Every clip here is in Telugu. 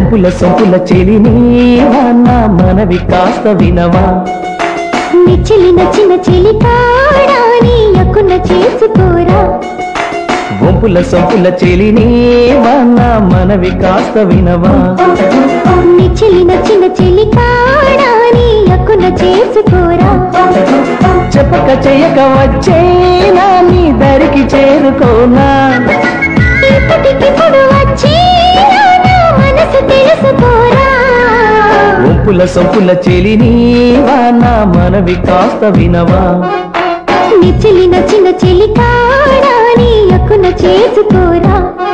ఒంపుల సొంపుల చెలిని నా మనవి కాస్త వినవా నిచ్చిలి నచ్చిన చెలి కాడాని అక్కున చేసుకోరా ఒంపుల సొంపుల చెలిని నా మనవి కాస్త వినవా నిచ్చిలి నచ్చిన చెలి కాడాని అక్కున చేసుకోరా చెప్పక చెయ్యక వచ్చేనా నీ దరికి చేరుకోనా ఇప్పటికిప్పుడు వచ్చి నా మనసు తెలుసుకోరా ఒంపుల సొంపుల చెలిని నా మనవి కాస్త వినవా నిచ్చిలి నచ్చిన చెలి కాడాని అక్కున చేసుకోరా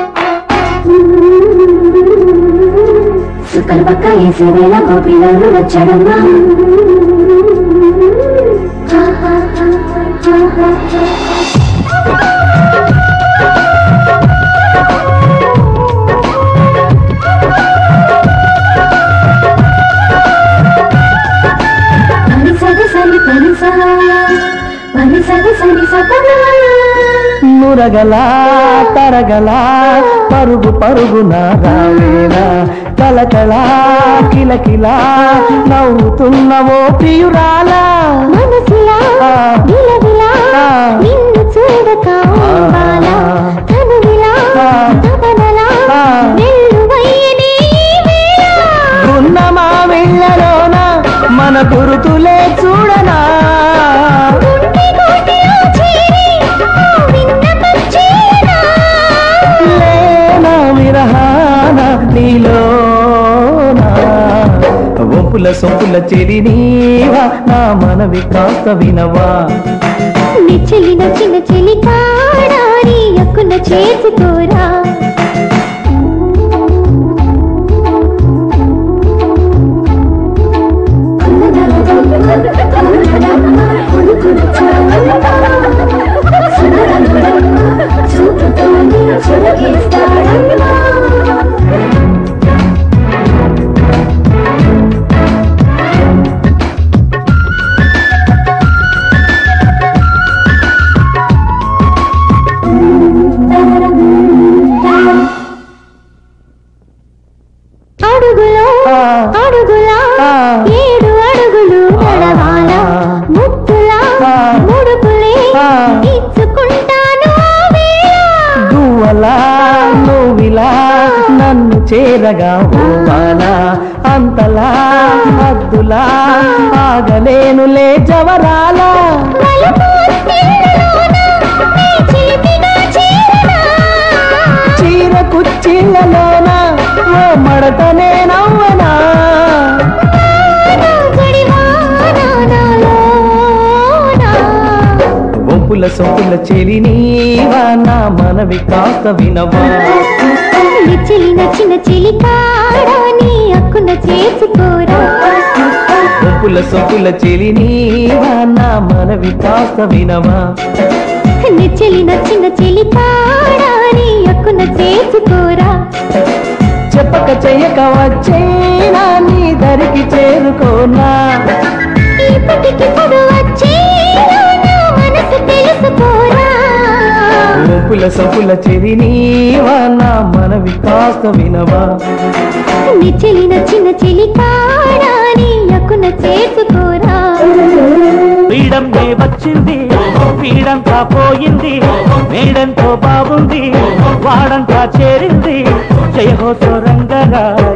సుకల్ పక్క వేసే వేళ గోపిల్లలు వచ్చడమ్మా పని సగ సరి పని సా పని సగ సరి సపనా నురగలా తరగలా పరుగు పరుగున రావేనా కలకలా కిలకిలా నవ్వుతున్నవో ప్రియురాలా మనసులా ఆ. విలవిలా ఆ. నిన్ను చూడక ఉండాలా కనువిలా ఆ. తపనలా ఆ. వెల్లువయ్యనే ఈ వేళ. ఉన్నమా వెళ్ళలోన మన గురుతులే చూడనా గుండె గోటిలో చేరి ఆ విన్నపం చేయనా? లేనా విరహాన నీలోనా ఒంపుల సొంపుల చెలి నీవా నా మనవి కాస్త వినవా నిచ్చిలి నచ్చిన చెలి కాడాని అక్కున చేసుకోరా అడుగులో ఆ. అడుగులా ఆ. ఏడు అడుగులు నడవాల ఆ. ముక్కులా ఆ. ముడుపులే ఆ. ఇచ్చుకుంటాను ఆ వేళ. గువ్వలా నువ్విలా నన్ను చేరగా పోవాలా అంతలా అద్దులా ఆగలేనులే జవరాలా వలపు అత్తేలలోన నీ చిలిపిగా చేరనా? చీర కుచ్చిళ్ళలోన ఓ మడతనే నవ్వనా నా జడివాన నాలోన. ఒంపుల సొంపుల చెలి నీవా నా మనవి కాస్త వినవా నిచ్చిలి నచ్చిన చెలి కాడాని అక్కున చేసుకోరా ఒంపుల సొంపుల చెలి నీవా నా మనవి కాస్త వినవా నిచ్చిలి నచ్చిన చెలి కాడాని అక్కున చేసుకోరా చెప్పక చెయ్యక వచ్చేనా నీ దరికి చేరుకోనా ఇప్పటికిప్పుడు వచ్చి నా మనసు తెలుసుకోరా ఒంపుల సొంపుల చెలి నీవా నా మనవి కాస్త వినవా నిచ్చిలి నచ్చిన చెలి కాడాని అక్కున చేసుకోరా పీడంటే వచ్చింది పీడంతా పోయింది మేడంతో బాగుంది వాడంతా చేరింది జయహో రంగరాయ